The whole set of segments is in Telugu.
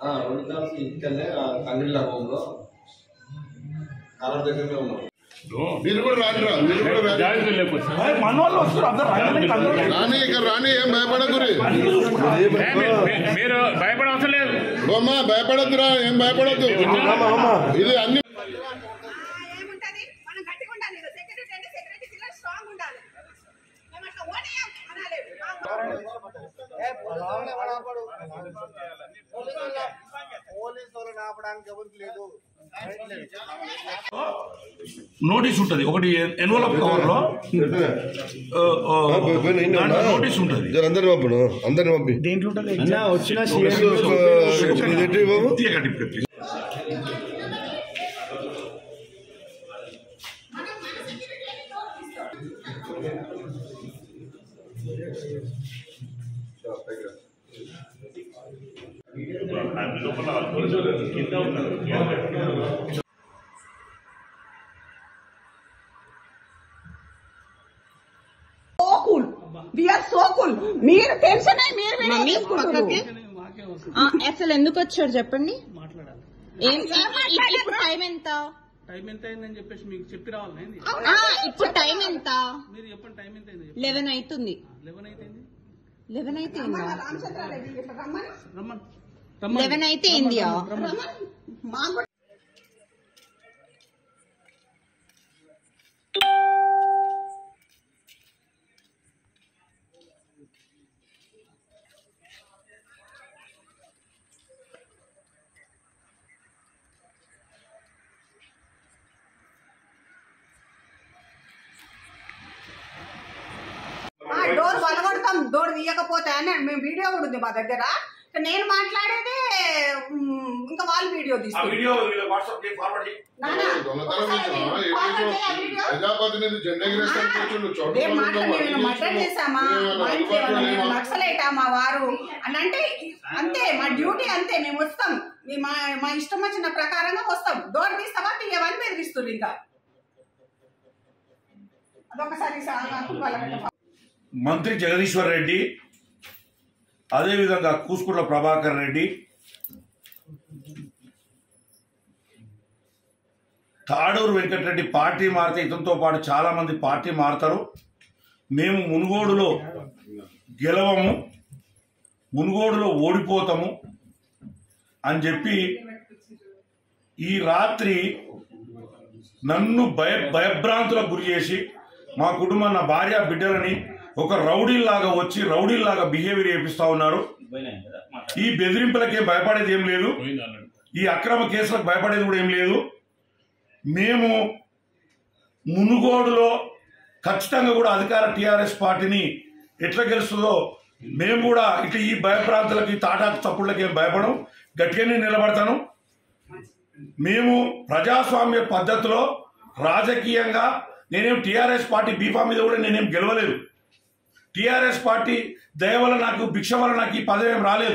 ఆ, రెండు కార్స్ ఇక్కడనే కంగిళ్ళ హోమ్లో కాలం దగ్గరనే ఉన్నాం మీరు కూడా రానిరా మీరు కూడా రాని. జాగ్రత్త లేకపోతే మన వాళ్ళు వస్తారు అందరు రండి, అందరూ రండి. రాని ఇక్కడ రాని ఏం భయపడకురి మీరు భయపడ అవసరం లేదు అమ్మా భయపడద్దురా ఏం భయపడద్దు ఇది అన్ని ఏముంటది మనం గట్టిగా ఉండాలి సెక్యూరిటీ అంటే సెక్యూరిటీ కింద స్ట్రాంగ్ ఉండాలి మేము అట్లా ఓనేయం అనాలి నోటీస్ ఉంటది ఒకటి ఎన్వలప్ కవర్ లో ఆ, ఆ, దాంట్లో నోటీస్ ఉంటది జర అందరిని పంపును అందరిని పంపి ఇది ఎట్టి బాబు తీయకండి ఇప్పుడు తీసి. So cool we are so cool మీరు టెన్షన్ అయ్యి మీరు వీడియో తీసుకుంటున్నారు. ఆ, అసలు ఎందుకు వచ్చాడు చెప్పండి ఏం ఇ- ఇప్పుడు టైం ఎంత టైం ఎంత అయిందని చెప్పేసి మీకు చెప్పి రావాలండి ఆ, ఇప్పుడు టైం ఎంత మీరు చెప్పండి టైం ఎంత అయింది లెవెన్ అవుతుంది లెవెన్ అయితే అయింది లెవెన్ అయితే ఏందా? రామచంద్రారెడ్డి ఇట్లా రమ్మని రమ్మని లెవెన్ అయితే ఏందియా మాకు కూడా ఆ, డోర్ వలగొడతాం డోర్ తీయకపోతే అని మేము వీడియో కూడా ఉంది మా దగ్గర నేను మాట్లాడేదే ఉమ్, ఇంకా వాళ్ళు వీడియో ఆ తీసుకుంటారు వీడియో వాట్సాప్ ఫార్వర్డ్ చేయి నానా, దొంగతనం ఒకసారి చేసినావా? మీరు ఏం ఫార్వర్డ్ చేసినావు? చేయాలి వీడియో? ప్రజాప్రతినిధి జెండా ఎగరేస్తాను కూర్చుండు చోటు ఏం మాట్లాడి మేము మర్డర్ చేశామా మా ఇంట్లో ఏమన్నా మేము నక్సలైటా మా వారు అని అంటే అంతే మా డ్యూటీ అంతే మేము వస్తాం మీ మా మా ఇష్టం వచ్చిన ప్రకారంగా వస్తాం డోర్ తీస్తావా తీయవని బెదిరిస్తుంది ఇంకా అదొకసారి సా- నాకు వాళ్ళకి మంత్రి జగదీశ్వర్ రెడ్డి అదేవిధంగా కూసుకుట్ల ప్రభాకర్ రెడ్డి తాడూరు వెంకటరెడ్డి పార్టీ మారితే ఇతనితో పాటు చాలా మంది పార్టీ మారుతారు మేము మునుగోడులో గెలవము మునుగోడులో ఓడిపోతాము అని చెప్పి ఈ రాత్రి నన్ను భయ భయభ్రాంతులకు గురి చేసి మా కుటుంబం నా భార్య బిడ్డలని ఒక రౌడీలాగా వచ్చి రౌడీలాగా బిహేవియర్ చేపిస్తా ఉన్నారు ఈ బెదిరింపులకేం భయపడేది ఏం లేదు ఈ అక్రమ కేసులకు భయపడేది కూడా ఏం లేదు మేము మునుగోడులో ఖచ్చితంగా కూడా అధికార టిఆర్ఎస్ పార్టీని ఎట్లా గెలుస్తుందో మేము కూడా ఇట్లా ఈ భయప్రాంతాలకి తాటాకు తప్పుళ్ళకి ఏం భయపడం గట్టిగానే నిలబడతాను మేము ప్రజాస్వామ్య పద్ధతిలో రాజకీయంగా నేనేం టీఆర్ఎస్ పార్టీ బీఫా మీద కూడా నేనేం గెలవలేదు టీఆర్ఎస్ పార్టీ దయ వల్ల నాకు భిక్ష వల్ల నాకు ఈ పదవి ఏం రాలేదు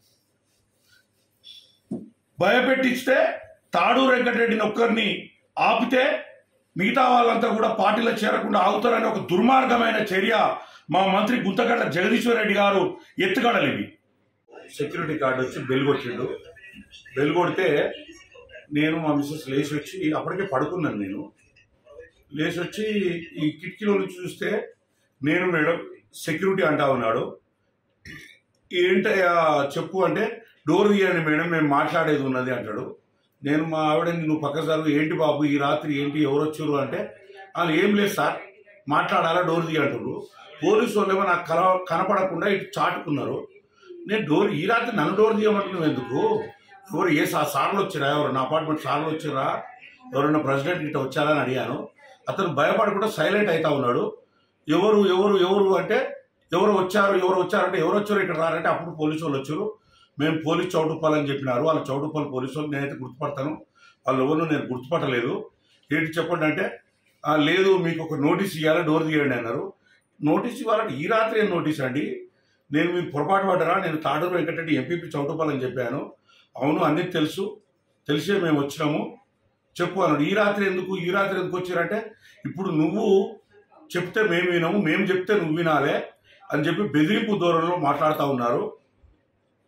భయపెట్టిస్తే తాడూరు వెంకటరెడ్డిని ఒక్కరిని ఆపితే మిగతా వాళ్ళంతా కూడా పార్టీలో చేరకుండా ఆగుతారనే ఒక దుర్మార్గమైన చర్య మా మంత్రి గుంతగడ్డ జగదీశ్వర్ రెడ్డి గారు ఎత్తుగడలు ఇవి సెక్యూరిటీ గార్డ్ వచ్చి బెల్ కొట్టిండు బెల్ కొడితే నేను మా మిస్సెస్ లేచి వచ్చి అప్పటికే పడుకున్నాను నేను లేచి వచ్చి ఈ కిటికీలో నుంచి చూస్తే నేను మేడం సెక్యూరిటీ అంటా ఉన్నాడు ఏంటయ్యా చెప్పు అంటే డోర్ తీయండి మేడం మేము మాట్లాడేది ఉన్నది అంటాడు నేను మా ఆవిడని నువ్వు పక్క జరుగు ఏంటి బాబు ఈ రాత్రి ఏంటి ఎవరు వచ్చారు అంటే వాళ్ళు ఏం లేదు సార్ మాట్లాడాలా డోర్ తీయ అంటారు పోలీసు వాళ్ళు ఏమో నాకు కన కనపడకుండా ఇటు చాటుకున్నారు నేను డోర్ ఈ రాత్రి నన్ను డోర్ తీయమంటున్నావు ఎందుకు ఎవరు ఏ సా సార్లు వచ్చారా ఎవరు నా అపార్ట్మెంట్ సార్లు వచ్చారా ఎవరైనా ప్రెసిడెంట్ ఇట్లా వచ్చారా అని అడిగాను అతను భయపడకుండా సైలెంట్ అవుతా ఉన్నాడు ఎవరు ఎవరు ఎవరు అంటే ఎవరు వచ్చారు ఎవరు వచ్చారంటే ఎవరు వచ్చారు ఇక్కడ రారంటే అప్పుడు పోలీసు వాళ్ళు వచ్చారు మేము పోలీస్ చౌటుప్పాలు అని చెప్పినారు వాళ్ళ చౌటుప్పాలు పోలీసు వాళ్ళు నేనైతే గుర్తుపడతాను వాళ్ళు ఎవరు నేను గుర్తుపట్టలేదు ఏంటి చెప్పండి అంటే "ఆ, లేదు మీకు ఒక నోటీస్ ఇవ్వాలి డోర్ తీయండి అన్నారు నోటీస్ ఇవ్వాలంటే ఈ రాత్రి ఏం నోటీస్ అండి నేను మీకు పొరపాటు పడ్డరా నేను తాడూరు వెంకటరెడ్డి ఎంపీపీ చౌటుప్పాలు అని చెప్పాను అవును అన్నీ తెలుసు తెలిసే మేము వచ్చినాము చెప్పు అన్నాడు ఈ రాత్రి ఎందుకు ఈ రాత్రి ఎందుకు వచ్చారంటే ఇప్పుడు నువ్వు చెప్తే మేము వినము మేము చెప్తే నువ్వు వినాలే అని చెప్పి బెదిరింపు ధోరణిలో మాట్లాడుతూ ఉన్నారు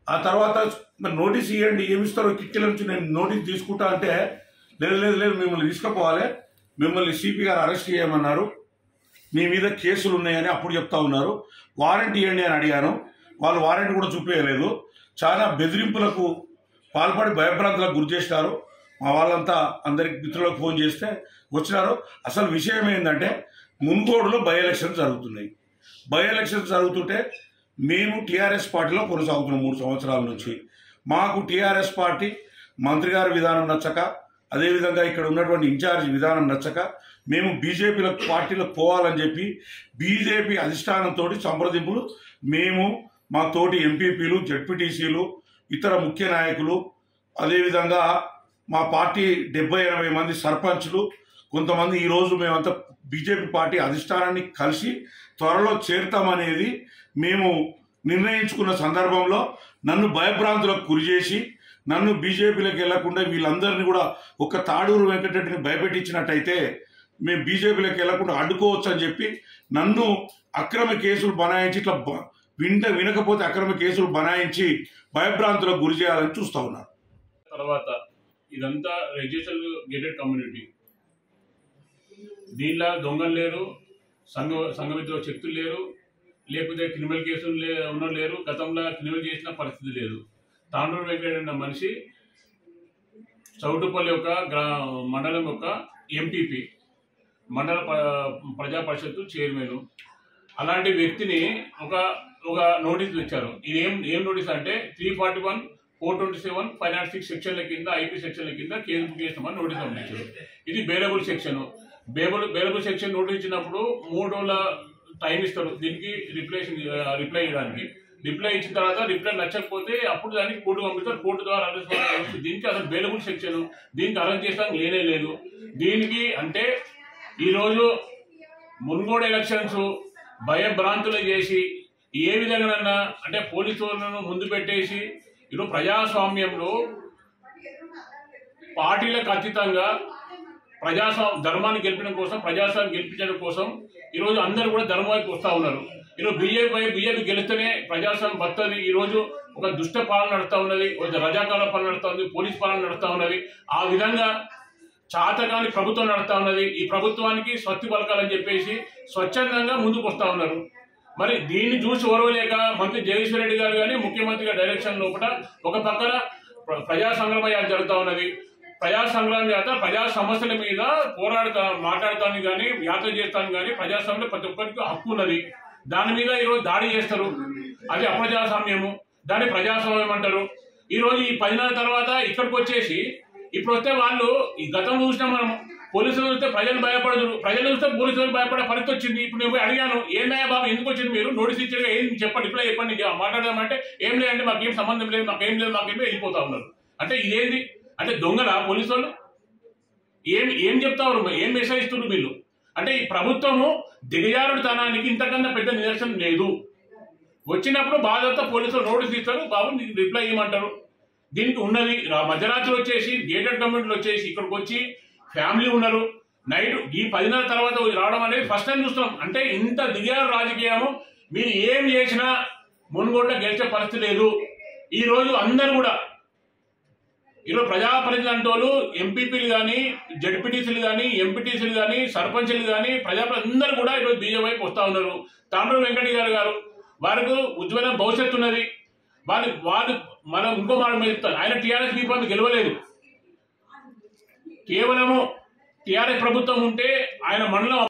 ఆ తర్వాత మరి నోటీస్ ఇవ్వండి ఏమి ఇస్తారో కిక్కిల నుంచి నేను నోటీస్ తీసుకుంటా అంటే లేదు లేదు లేదు మిమ్మల్ని తీసుకుపోవాలి మిమ్మల్ని సిపి గారు అరెస్ట్ చేయమన్నారు మీ మీద కేసులు ఉన్నాయని అప్పుడు చెప్తా ఉన్నారు వారెంట్ ఇవ్వండి అని అడిగాను వాళ్ళు వారెంట్ కూడా చూపించలేదు చాలా బెదిరింపులకు పాల్పడి భయభ్రాంతులకు గురి చేసినారు మా వాళ్ళంతా అందరికి మిత్రులకు ఫోన్ చేస్తే వచ్చినారు అసలు విషయం ఏంటంటే మున్గోడులో బై ఎలక్షన్ జరుగుతున్నాయి బై ఎలక్షన్ జరుగుతుంటే మేము టీఆర్ఎస్ పార్టీలో కొనసాగుతున్నాం మూడు సంవత్సరాల నుంచి మాకు టీఆర్ఎస్ పార్టీ మంత్రి గారి విధానం నచ్చక అదేవిధంగా ఇక్కడ ఉన్నటువంటి ఇన్ఛార్జ్ విధానం నచ్చక మేము బీజేపీలో పార్టీలో పోవాలని చెప్పి బీజేపీ అధిష్టానంతో సంప్రదింపులు మేము మా తోటి ఎంపీపీలు జడ్పీటీసీలు ఇతర ముఖ్య నాయకులు అదేవిధంగా మా పార్టీ డెబ్బై ఎనభై మంది సర్పంచ్లు కొంతమంది ఈరోజు మేమంతా బీజేపీ పార్టీ అధిష్టానాన్ని కలిసి త్వరలో చేరుతామనేది మేము నిర్ణయించుకున్న సందర్భంలో నన్ను భయభ్రాంతులకు గురి చేసి నన్ను బీజేపీలోకి వెళ్లకుండా వీళ్ళందరినీ కూడా ఒక తాడూరు వెంకటరెడ్డిని భయపెట్టించినట్టయితే మేము బీజేపీలోకి వెళ్లకుండా అడ్డుకోవచ్చు అని చెప్పి నన్ను అక్రమ కేసులు బనాయించి ఇట్లా బ- వింట వినకపోతే అక్రమ కేసులు బనాయించి భయభ్రాంతులకు గురి చేయాలని చూస్తా ఉన్నారు తర్వాత ఇదంతా రెజిస్టర్ గేటెడ్ కమ్యూనిటీ దీనిలో దొంగలు లేరు సంఘ సంఘమితో శక్తులు లేరు లేకపోతే క్రిమినల్ కేసులు లే ఉన్న లేరు గతంలో క్రిమినల్ చేసిన పరిస్థితి లేదు తాండూరు వెంకట అన్న మనిషి చౌటుపల్లి యొక్క గ్రా మండలం యొక్క ఎంపీపీ మండల ప- ప్రజా పరిషత్తు చైర్మన్ అలాంటి వ్యక్తిని ఒక ఒక నోటీస్ ఇచ్చారు ఇది ఏం ఏం నోటీస్ అంటే three forty one four twenty seven five not six సెక్షన్ల కింద ఐపీ సెక్షన్ల కింద కేసు బుక్ చేస్తామని నోటీస్ పంపించారు ఇది bearable section bailable bearable section notice ఇచ్చినప్పుడు మూడు రోజుల టైం ఇస్తారు దీనికి రిప్లై రిప్లై ఇవ్వడానికి రిప్లై ఇచ్చిన తర్వాత రిప్లై నచ్చకపోతే అప్పుడు దానికి కోర్టు పంపిస్తారు కోర్టు ద్వారా అరెస్ట్ చేస్తారు. దీనికి అసలు బేలబుల్ సెక్షన్ దీనికి అరెస్ట్ చేయడానికి లేనే లేదు దీనికి అంటే ఈరోజు మున్గోడు ఎలక్షన్స్ భయభ్రాంతులు చేసి ఏ విధంగానన్నా అంటే పోలీసు వాళ్ళను ముందు పెట్టేసి ఈరోజు ప్రజాస్వామ్యంలో పార్టీలకు అతీతంగా ప్రజాస్వామ్య ధర్మాన్ని గెలిపడం కోసం ప్రజాస్వామ్యం గెలిపించడం కోసం ఈరోజు అందరూ కూడా ధర్మం వైపు వస్తూ ఉన్నారు ఈరోజు బీజేపీ వైపు బీజేపీ గెలిస్తేనే ప్రజాస్వామ్యం బతుంది ఈరోజు ఒక దుష్ట పాలన నడుస్తూ ఉన్నది ఒక రజాకాల పాలన నడుస్తూ ఉంది పోలీస్ పాలన నడుస్తూ ఉన్నది ఆ విధంగా చాతగాని ప్రభుత్వం నడుస్తా ఉన్నది ఈ ప్రభుత్వానికి స్వస్తి పలకాలని చెప్పేసి స్వచ్ఛందంగా ముందుకు వస్తా ఉన్నారు మరి దీన్ని చూసి ఓర్వలేక మంత్రి జగదీశ్వర రెడ్డి గారు కానీ ముఖ్యమంత్రి గారి డైరెక్షన్ లోపల ఒక పక్కన ప్ర- ప్రజా సంగ్రామ యాత్ర జరుగుతూ ఉన్నది ప్రజా సంగ్రామ యాత్ర ప్రజా సమస్యల మీద పోరాడుతా మాట్లాడటానికి కానీ యాత్ర చేస్తానికి కానీ ప్రజాస్వామ్యంలో ప్రతి ఒక్కరికి హక్కు ఉన్నది దాని మీద ఈరోజు దాడి చేస్తారు అది అప్రజాస్వామ్యము దాన్ని ప్రజాస్వామ్యం అంటారు ఈ రోజు ఈ పది నెలల తర్వాత ఇక్కడికి వచ్చేసి ఇప్పుడు వస్తే వాళ్ళు ఈ గతంలో చూసినాం మనం పోలీసులు చూస్తే ప్రజలు భయపడదు ప్రజలు చూస్తే పోలీసులు భయపడే పరిస్థితి వచ్చింది ఇప్పుడు నేను పోయి అడిగాను ఏమయ్యా బాబు ఎందుకు వచ్చింది మీరు నోటీస్ ఇచ్చారు ఏం చెప్పండి ఇప్పుడే చెప్పండి ఇక మాట్లాడదామంటే ఏం లేదంటే మాకేం సంబంధం లేదు మాకేం లేదు మాకేం లేదు వెళ్ళిపోతా ఉన్నారు అంటే ఇదేంది అంటే దొంగలా పోలీసు వాళ్ళు ఏం ఏం చెప్తా ఉన్నారు ఏం మెసేజ్ ఇస్తున్నారు వీళ్ళు అంటే ఈ ప్రభుత్వము దిగజారుడుతనానికి ఇంతకన్నా పెద్ద నిదర్శనం లేదు వచ్చినప్పుడు బాధతో పోలీసులు నోటీస్ ఇస్తారు బాబు నీకు రిప్లై ఇవ్వమంటారు దీనికి ఉన్నది రా- మధ్యరాత్రి వచ్చేసి గేటెడ్ కమ్యూనిటీలు వచ్చేసి ఇక్కడికి వచ్చి ఫ్యామిలీ ఉన్నారు నైట్ ఈ పది నెలల తర్వాత రావడం అనేది ఫస్ట్ టైం చూస్తున్నాం అంటే ఇంత దిగారు రాజకీయము మీరు ఏం చేసినా మున్గోడ్లో గెలిచే పరిస్థితి లేదు ఈ రోజు అందరు కూడా ఈరోజు ప్రజాప్రతినిధులు అంటే వాళ్ళు ఎంపీపీలు కానీ జడ్పీటీసీలు కానీ ఎంపీటీసీలు కానీ సర్పంచ్లు కానీ ప్రజాప్రతినిధులు అందరూ కూడా ఈరోజు బీజేపీ వైపు వస్తూ ఉన్నారు తాండ్రు వెంకట గారు గారు వారికి ఉజ్వల భవిష్యత్తు ఉన్నది వాళ్ళు వాళ్ళు మనం ఇంకో మాట మీద చెప్తారు ఆయన టీఆర్ఎస్ బీపీ గెలవలేదు కేవలము టీఆర్ఎస్ ప్రభుత్వం ఉంటే ఆయన మండలం